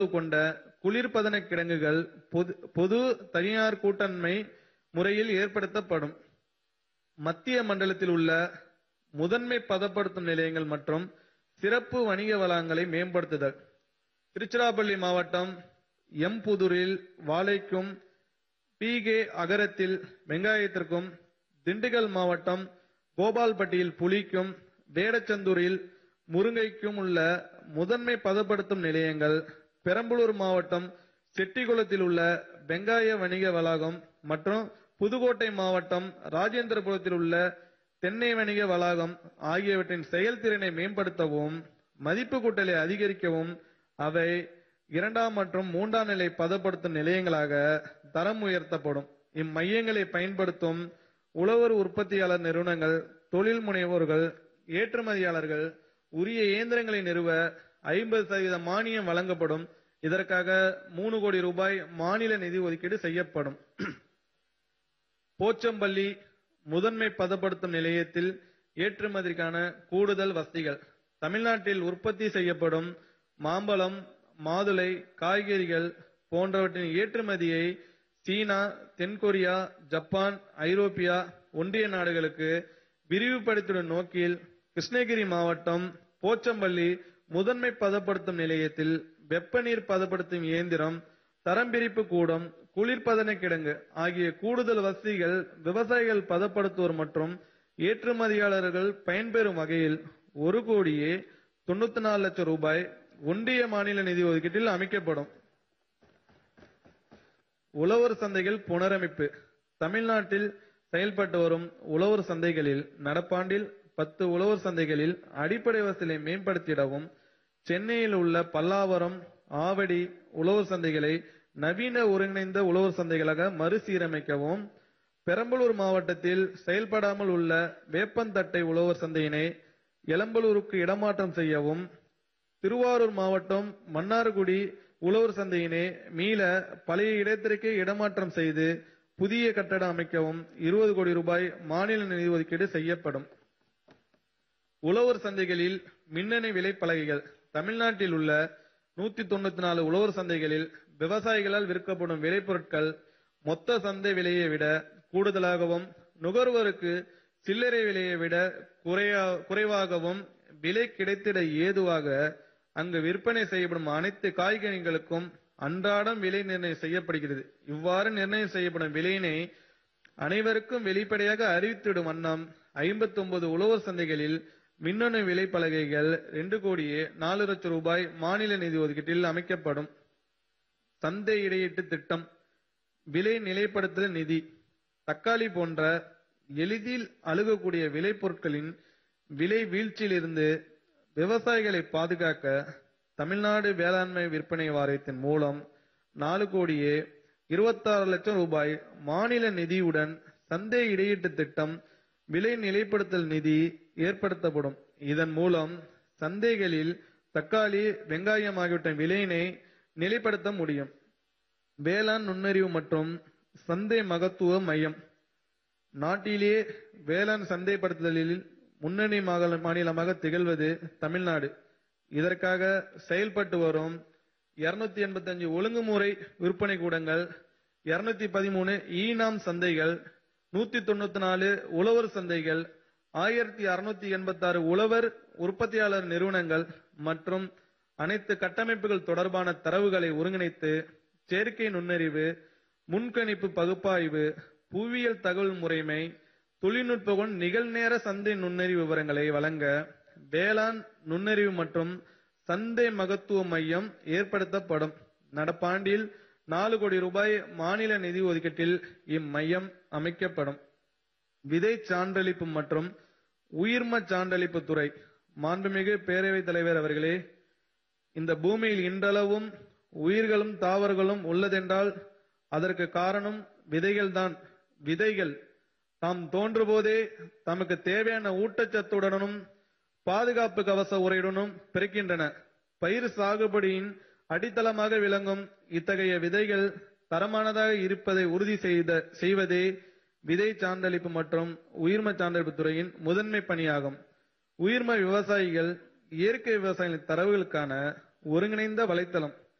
கொண்ட குளிர்பதன கிடங்குகள் பொது பொது தனியார் கூட்டண்மை முறையில் ஏற்படுத்தப்படும் மத்திய மண்டலத்தில் உள்ள முதன்மை பதப்படுத்தும் நிலையங்கள் மற்றும் சிறப்பு வணிக வளங்களை மேம்படுத்துதல் திருச்சிராப்பள்ளி மாவட்டம் எம்புதூரில் வாழைக்கும் பிகே அகரத்தில் வெங்காயத்திற்கும் திண்டுக்கல் மாவட்டம் கோபால்பட்டியில் புலிக்கும் வேடச்சந்தூரில் முருங்கைக்கும் உள்ள முதன்மை பதப்படுத்தும் நிலையங்கள் பெரம்பலூர் மாவட்டம் செட்டிகுளத்தில் உள்ள வெங்காய வணிக வளாகம் மற்றும் புதுக்கோட்டை மாவட்டம் ராஜேந்திரபுரத்தில் உள்ள தென்னை வணிக வளாகம் ஆகியவற்றின் செயல்திறனை மேம்படுத்தவும் மதிப்பு கூட்டலை அதிகரிக்கவும் அவை இரண்டாம் மற்றும் மூன்றாம் நிலை பதப்படுத்தும் நிலையங்களாக தரம் உயர்த்தப்படும் இம்மையங்களை பயன்படுத்தும் உழவர் உற்பத்தியாளர் நிறுவனங்கள் தொழில் முனைவோர்கள் ஏற்றுமதியாளர்கள் உரிய இயந்திரங்களை நிறுவ ஐம்பது சதவீத மானியம் வழங்கப்படும் இதற்காக மூணு கோடி ரூபாய் மாநில நிதி ஒதுக்கீடு செய்யப்படும் போச்சம்பள்ளி முதன்மை பதப்படுத்தும் நிலையத்தில் ஏற்றுமதிக்கான கூடுதல் வசதிகள் தமிழ்நாட்டில் உற்பத்தி செய்யப்படும் மாம்பழம் மாதுளை காய்கறிகள் போன்றவற்றின் ஏற்றுமதியை சீனா தென்கொரியா ஜப்பான் ஐரோப்பியா ஒன்றிய நாடுகளுக்கு விரிவுபடுத்திடும் நோக்கில் கிருஷ்ணகிரி மாவட்டம் போச்சம்பள்ளி முதன்மை பதப்படுத்தும் நிலையத்தில் வெப்ப நீர் பதப்படுத்தும் இயந்திரம் தரம் பிரிப்பு கூடம் குளிர்பதன கிடங்கு ஆகிய கூடுதல் வசதிகள் விவசாயிகள் பதப்படுத்துவோர் மற்றும் ஏற்றுமதியாளர்கள் பயன்பெறும் வகையில் ஒரு கோடியே தொண்ணூத்தி நாலு லட்சம் ரூபாய் ஒன்றிய மாநில நிதி ஒதுக்கீட்டில் அமைக்கப்படும் உழவர் சந்தைகள் புனரமைப்பு தமிழ்நாட்டில் செயல்பட்டு வரும் உழவர் சந்தைகளில் நடப்பாண்டில் பத்து உழவர் சந்தைகளில் அடிப்படை வசதிகளை மேம்படுத்திடவும் சென்னையில் உள்ள பல்லாவரம் ஆவடி உழவர் சந்தைகளை நவீன ஒருங்கிணைந்த உழவர் சந்தைகளாக மறுசீரமைக்கவும் பெரம்பலூர் மாவட்டத்தில் செயல்படாமல் உள்ள வேப்பந்தட்டை உழவர் சந்தையினை எளம்பலூருக்கு இடமாற்றம் செய்யவும் திருவாரூர் மாவட்டம் மன்னார்குடி உழவர் சந்தையினை மீள பழைய இடத்திற்கே இடமாற்றம் செய்து புதிய கட்டடம் அமைக்கவும் இருபது கோடி ரூபாய் மாநில நிதி ஒதுக்கீடு செய்யப்படும் உழவர் சந்தைகளில் மின்னணு விலைப்பலகைகள் தமிழ்நாட்டில் உள்ள நூத்தி தொண்ணூத்தி நாலு உழவர் சந்தைகளில் விவசாயிகளால் விற்கப்படும் விளைபொருட்கள் மொத்த சந்தை விலையை விட கூடுதலாகவும் நுகர்வோருக்கு சில்லறை விலையை விட குறையா குறைவாகவும் விலை கிடைத்திட ஏதுவாக அங்கு விற்பனை செய்யப்படும் அனைத்து காய்கனிகளுக்கும் அன்றாடம் விலை நிர்ணயம் செய்யப்படுகிறது இவ்வாறு நிர்ணயம் செய்யப்படும் விலையினை அனைவருக்கும் வெளிப்படையாக அறிவித்திடும் வண்ணம் ஐம்பத்தி ஒன்பது உழவர் சந்தைகளில் மின்னணு விலைப்பலகைகள் ரெண்டு கோடியே நாலு லட்சம் ரூபாய் மாநில நிதி ஒதுக்கீட்டில் அமைக்கப்படும் சந்தை இடையீட்டு திட்டம் விலை நிலைப்படுத்தல் நிதி தக்காளி போன்ற எளிதில் அழுகக்கூடிய விளைபொருட்களின் விலை வீழ்ச்சியிலிருந்து விவசாயிகளை பாதுகாக்க தமிழ்நாடு வேளாண்மை விற்பனை வாரியத்தின் மூலம் நாலு கோடியே இருபத்தாறு லட்சம் ரூபாய் மாநில நிதியுடன் சந்தை இடையீட்டு திட்டம் விலை நிலைப்படுத்தல் நிதி ஏற்படுத்தப்படும் இதன் மூலம் சந்தைகளில் தக்காளி வெங்காயம் ஆகியவற்றின் விலையினை நிலைப்படுத்த முடியும் வேளாண் நுண்ணறிவு மற்றும் சந்தை மகத்துவ மையம் நாட்டிலேயே வேளாண் சந்தைப்படுத்துதலில் முன்னணி மாகல- மாநிலமாக திகழ்வது தமிழ்நாடு இதற்காக செயல்பட்டு வரும் 285 எண்பத்தஞ்சு ஒழுங்குமுறை விற்பனை கூடங்கள் 213 பதிமூணு ஈனாம் சந்தைகள் நூத்தி தொண்ணூத்தி நாலு உழவர் சந்தைகள் ஆயிரத்தி அறுநூத்தி எண்பத்தாறு உழவர் உற்பத்தியாளர் நிறுவனங்கள் மற்றும் அனைத்து கட்டமைப்புகள் தொடர்பான தரவுகளை ஒருங்கிணைத்து செயற்கை நுண்ணறிவு முன்கணிப்பு பகுப்பாய்வு புவியியல் தகவல் முறைமை தொழில்நுட்பம் நிகழ்நேர சந்தை நுண்ணறிவு விவரங்களை வழங்க வேளாண் நுண்ணறிவு மற்றும் சந்தை மகத்துவ மையம் ஏற்படுத்தப்படும் நடப்பாண்டில் நாலு கோடி ரூபாய் மாநில நிதி ஒதுக்கீட்டில் இம்மையம் அமைக்கப்படும் விதை சான்றளிப்பு மற்றும் உயிர்ம சான்றளிப்பு துறை மாண்புமிகு பேரவைத் தலைவர் அவர்களே இந்த பூமியில் இன்றளவும் உயிர்களும் தாவரங்களும் உள்ளதென்றால் அதற்கு காரணம் விதைகள்தான் விதைகள் தாம் தோன்றும்போதே தமக்கு தேவையான ஊட்டச்சத்துடனும் பாதுகாப்பு கவச உரையுடனும் பிறக்கின்றன பயிர் சாகுபடியின் அடித்தளமாக விளங்கும் இத்தகைய விதைகள் தரமானதாக இருப்பதை உறுதி செய்த செய்வதே விதை சான்றளிப்பு மற்றும் உயிர்ம சான்றளிப்பு துறையின் முதன்மை பணியாகும் உயிர்ம விவசாயிகள் இயற்கை விவசாயிகளின் தரவுகளுக்கான ஒருங்கிணைந்த வலைத்தளம்